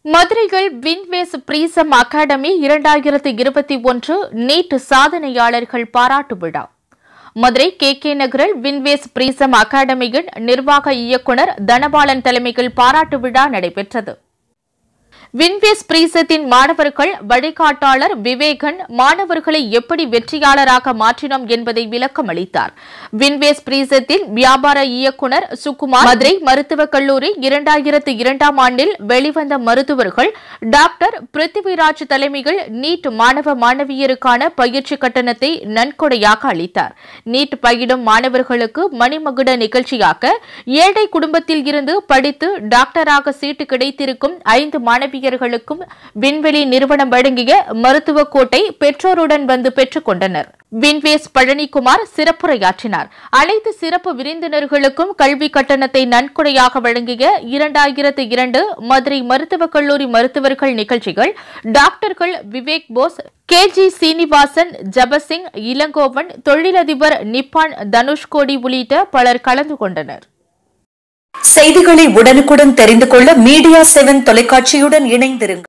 மதுரையில் வின்வேஸ் பிரீசம் அகாடமி இரண்டாயிரத்து இருபத்தி ஒன்று நீட் சாதனையாளர்கள் பாராட்டு விழா மதுரை கே கே நகரில் வின்வேஸ் பிரீசம் அகாடமியின் நிர்வாக இயக்குநர் தனபாலன் தலைமையில் பாராட்டு விழா நடைபெற்றது வின்வேஸ் பிரீசத்தின் மாணவர்கள் வழிகாட்டாளர் விவேகன் மாணவர்களை எப்படி வெற்றியாளராக மாற்றினோம் என்பதை விளக்கம் அளித்தார் வின்வேஸ் பிரீசத்தின் வியாபார இயக்குநர் சுகுமார் மதுரை மருத்துவக் கல்லூரி இரண்டாயிரத்து இரண்டாம் ஆண்டில் வெளிவந்த மருத்துவர்கள் டாக்டர் பிருத்திவிராஜ் தலைமையில் நீட் மாணவ மாணவியருக்கான பயிற்சி கட்டணத்தை நன்கொடையாக அளித்தார் நீட் பயிலும் மாணவர்களுக்கு மணிமகுட நிகழ்ச்சியாக ஏழை குடும்பத்தில் இருந்து படித்து டாக்டராக சீட்டு கிடைத்திருக்கும் ஐந்து மாணவியர்களுக்கும் விண்வெளி நிறுவனம் வழங்கிய மருத்துவ கோட்டை பெற்றோருடன் வந்து பெற்றுக் கொண்டனர் வின்வேஸ் பழனிக்குமார் சிறப்புரையாற்றினார் அனைத்து சிறப்பு விருந்தினர்களுக்கும் கல்வி கட்டணத்தை நன்கொடையாக வழங்கிய இரண்டாயிரத்து இரண்டு மதுரை மருத்துவக் கல்லூரி மருத்துவர்கள் நிகழ்ச்சிகள் டாக்டர்கள் விவேக் போஸ் கே ஜி சீனிவாசன் ஜபசிங் இளங்கோவன் தொழிலதிபர் நிப்பான் தனுஷ்கோடி உள்ளிட்ட பலர் கலந்து கொண்டனர் செய்திகளை உடனுக்குடன் தெரிந்து கொள்ள மீடியா செவன் தொலைக்காட்சியுடன் இணைந்திருங்கள்